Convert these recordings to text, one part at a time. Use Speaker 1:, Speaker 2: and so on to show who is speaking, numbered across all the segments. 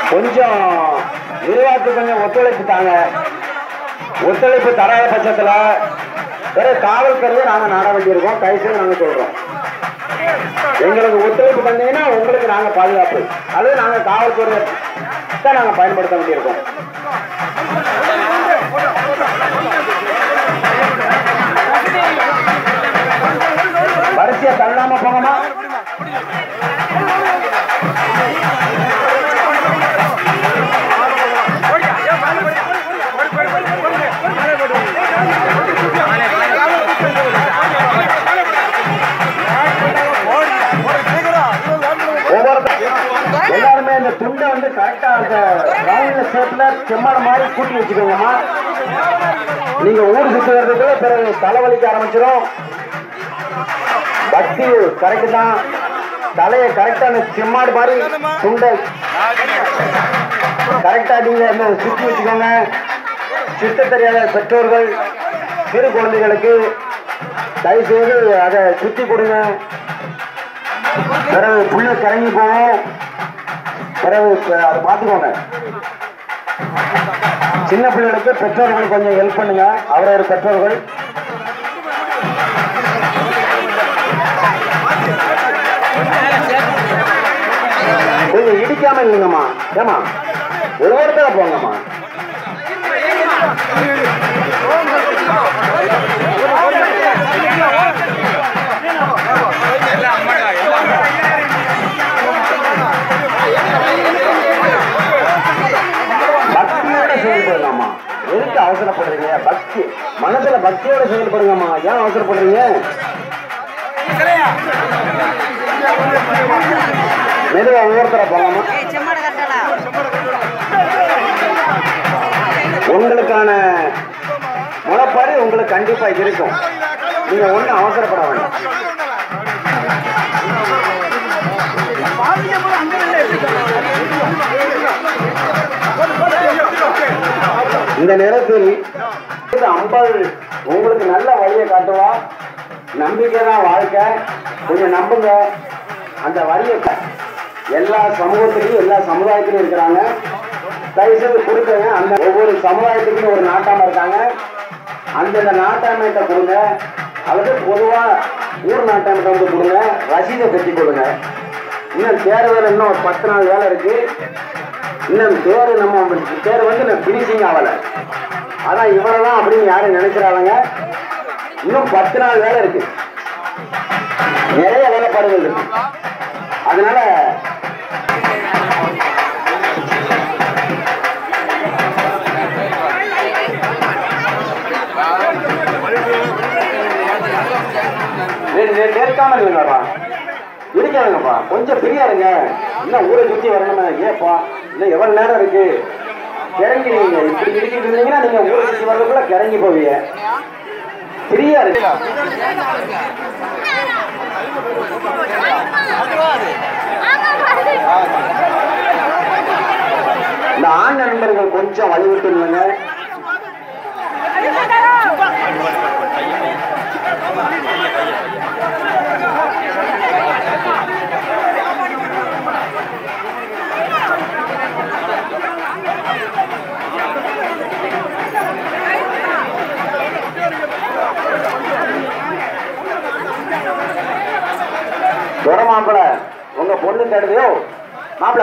Speaker 1: கொஞ்சம் நிர்வாகத்துக்கு கொஞ்சம் ஒத்துழைப்பு தாங்க ஒத்துழைப்பு தராத பட்சத்தில் வேற காவல்துறையை நாங்கள் நாட வேண்டியிருக்கோம் கைசு நாங்கள் சொல்கிறோம் எங்களுக்கு ஒத்துழைப்பு தந்தீங்கன்னா உங்களுக்கு நாங்கள் பாதுகாப்பு அல்லது நாங்கள் காவல்துறையை தான் நாங்கள் பயன்படுத்த வேண்டியிருக்கோம் வரிசையா தள்ளாம போங்கம்மா ஒவ்வொருத்தர் எல்லாருமே இந்த துண்டை வந்து கரெக்டா அந்த ரவுண்ட்ல ஷேப்ல செம்மல மாதிரி கூட்டி வச்சுக்கோங்கம்மா நீங்க ஊர் சுத்தி வர்றதுக்குள்ள பிறகு தலைவலிக்க ஆரம்பிச்சிடும் பக்தி கரெக்ட் தான் தலையை கரெக்டா அந்த செம்மாடு மாதிரி துண்டை கரெக்டா நீங்க வந்து சுத்தி வச்சுக்கோங்க சுத்த தெரியாத பெற்றோர்கள் சிறு குழந்தைகளுக்கு தயவு செய்து அதை சுத்தி கொடுங்க பிறகு புள்ள கரங்கி போகும் பிறகு ப- அதை பார்த்துக்கோங்க சின்ன பிள்ளைகளுக்கு பெற்றோர்கள் கொஞ்சம் ஹெல்ப் பண்ணுங்க அவரவர் பெற்றோர்கள் கொஞ்சம் இடிக்காம இல்லைங்கம்மா ஏமா ஒரு ஒருத்தர போங்கம்மா பக்தியோட செயல்படுங்கம்மா எதுக்கு அவசரப்படுறீங்க பக்தி மனசுல பக்தியோட செயல்படுங்கம்மா ஏன் அவசரப்படுறீங்க மெதுவா ஒவ்வொருத்தர போங்கம்மா
Speaker 2: ஏய் செம்மாட கட்டடா
Speaker 1: உங்களுக்கான முளைப்பாடு உங்களுக்கு கண்டிப்பா இருக்கும் நீங்க ஒண்ணும் அவசரப்பட வேண்டாம் இந்த நேரத்தில் இந்த அம்பாள் உங்களுக்கு நல்ல வழியை காட்டுவா நம்பிக்கை தான் வாழ்க்கை கொஞ்சம் நம்புங்க அந்த வழியை க- எல்லா சமூகத்திலையும் எல்லா சமுதாயத்திலும் இருக்கிறாங்க தயவுசெய்து கொடுக்குங்க அந்த ஒவ்வொரு சமுதாயத்துக்கும் ஒரு நாட்டாம இருக்காங்க அந்தந்த நாட்டாமையத்தை கொடுங்க அல்லது பொதுவா ஊர் நாட்டாமத்தை வந்து கொடுங்க ரசீதை கட்டி கொடுங்க இன்னும் தேர் வேலை இன்னும் ஒரு பத்து நாள் வேலை இருக்கு இன்னும் தேர் நம்ம தேர் வந்து இன்னும் பினிஷிங் ஆகலை அதான் இவ்வளவுதான் அப்படின்னு யாரும் நினைக்கிறாங்க இன்னும் பத்து நாள் வேலை இருக்கு நிறைய வேலைப்பாடுகள் இருக்கு அதனால நெ- நெ- நெருக்காம இருங்கப்பா இருக்காதுங்கப்பா கொஞ்சம் ஃப்ரீயா இருங்க இன்னும் ஊரை சுத்தி வரணுமே ஏப்பா இன்னும் எவ்வளவு நேரம் இருக்கு கிறங்கி நீங்க இப்படி இருக்கிட்டு இருந்தீங்கன்னா நீங்க ஊரை சுத்தி வர்றதுக்குள்ள கிறங்கி போவீங்க ஃப்ரீயா இருக்கு இந்த ஆண் நண்பர்கள் கொஞ்சம் வழிவிட்டு இல்லைங்க துர மாப்பிள உங்க பொண்ணு தடுதையோ மாப்பிள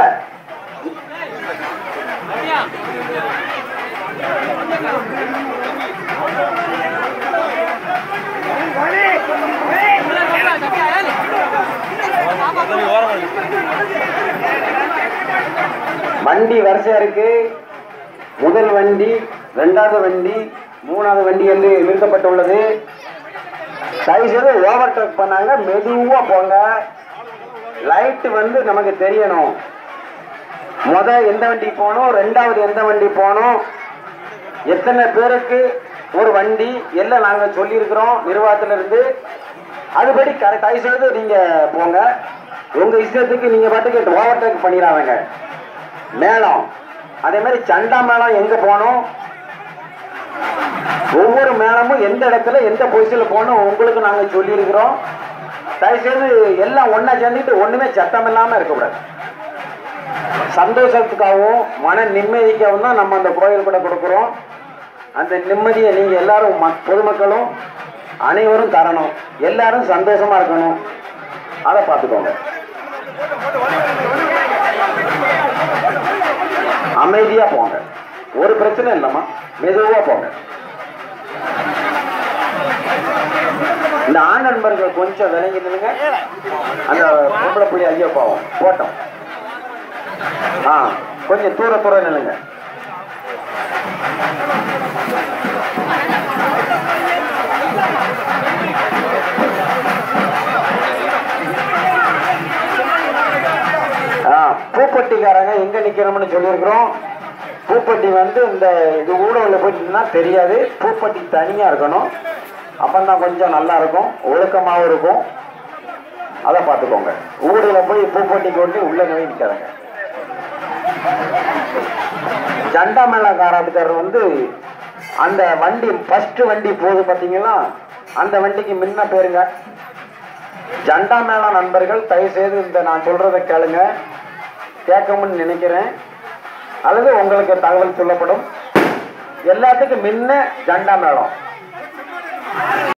Speaker 1: வண்டி வரிசையா இருக்கு முதல் வண்டி ரெண்டாவது வண்டி மூணாவது வண்டி என்று நிறுத்தப்பட்டுள்ளது தயவு செய்து ஓவர் டேக் பண்ணாங்க மெதுவா போங்க லைட் வந்து நமக்கு தெரியணும் முத எந்த வண்டி போகணும் ரெண்டாவது எந்த வண்டி போகணும் எத்தனை பேருக்கு ஒரு வண்டி எல்லாம் நாங்க சொல்லியிருக்கிறோம் நிர்வாகத்துல இருந்து அதுபடி கரெக்ட் தயவு செய்து நீங்க போங்க உங்க இஷ்டத்துக்கு நீங்க பாட்டுக்கு ஓவர் டேக் பண்ணிடாதங்க மேளம் அதே மாதிரி சண்டா மேளம் எங்க போகணும் ஒவ்வொரு மேளமும் எந்த இடத்துல எந்த பொசிஷன்ல போகணும் உங்களுக்கு நாங்க சொல்லியிருக்கிறோம் தயவுசெய்து எல்லாம் ஒண்ணா சேர்ந்துட்டு ஒண்ணுமே சத்தம் இல்லாம இருக்கக்கூடாது சந்தோஷத்துக்காகவும் மன நிம்மதிக்காகவும் தான் நம்ம அந்த கோயில் கூட கொடுக்குறோம் அந்த நிம்மதியை நீங்கள் எல்லாரும் ம- பொதுமக்களும் அனைவரும் தரணும் எல்லாரும் சந்தோஷமா இருக்கணும் அதை பார்த்துக்கோங்க அமைதியா போங்க ஒரு பிரச்சனை இல்லைம்மா மெதுவா போங்க இந்த ஆண் நண்பர்கள் கொஞ்சம் விளங்கி நில்லுங்க அந்த பொம்பளை புள்ளி ஐயோ பாவம் போட்டோம் ஆ கொஞ்சம் தூர தூர நில்லுங்க ஆ, பூப்பட்டிக்காரங்க எங்க நிக்கிறோம்னு சொல்லியிருக்கிறோம் பூப்பட்டி வந்து இந்த இது ஊடகத்தில் போயிட்டுனா தெரியாது பூப்பட்டி தனியா இருக்கணும் அப்பந்தான் கொஞ்சம் நல்லா இருக்கும் ஒழுக்கமாகவும் இருக்கும் அதை பார்த்துக்கோங்க ஊடையில் போய் பூப்பட்டி கொண்டு உள்ள நோய் நிற்காதங்க ஜண்டா மேளக்காரத்துக்காரர் வந்து அந்த வண்டி ஃபர்ஸ்ட் வண்டி போகுது பார்த்தீங்களா அந்த வண்டிக்கு முன்ன பேருங்க ஜண்டா மேளா நண்பர்கள் தயவு செய்து இந்த நான் சொல்றதை கேளுங்க கேட்கணும்னு நினைக்கிறேன் அல்லது உங்களுக்கு தகவல் சொல்லப்படும் எல்லாத்துக்கும் முன்ன ஜண்டா மேளம்